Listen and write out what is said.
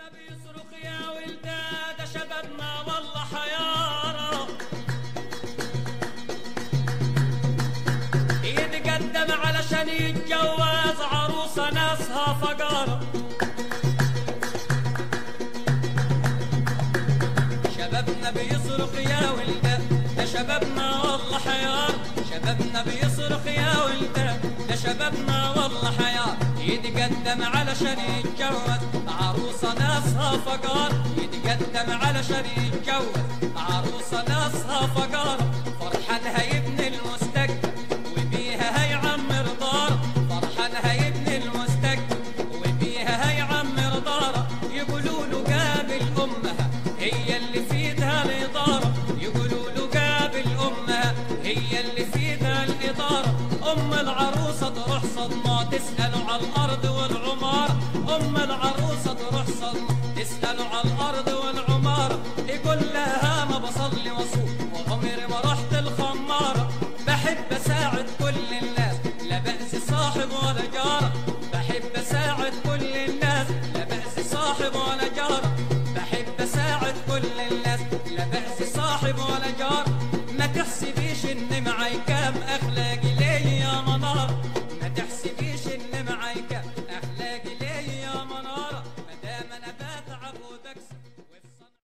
النبي يصرخ يا ولداد شبابنا والله حيارة يتقدم علشان يتجوز عروسة ناسها فقارة شبابنا بيصرخ يا ولداد ده شبابنا والله حيار شبابنا بيصرخ يا ولداد ده شبابنا والله حيار يتقدم علشان يتجوز عروسة ناسها فقار يتقدم علشان يتجوز عروسة ناسها فقار فرحان هيبني المستقبل وبيها هيعمر دار فرحان هيبني المستقبل وبيها هيعمر دار يقولوا له قابل امها هي اللي في ايدها الاداره يقولوا له قابل امها هي اللي في ايدها الاداره ام العروسه تروح صدمه تساله على الارض والعروسه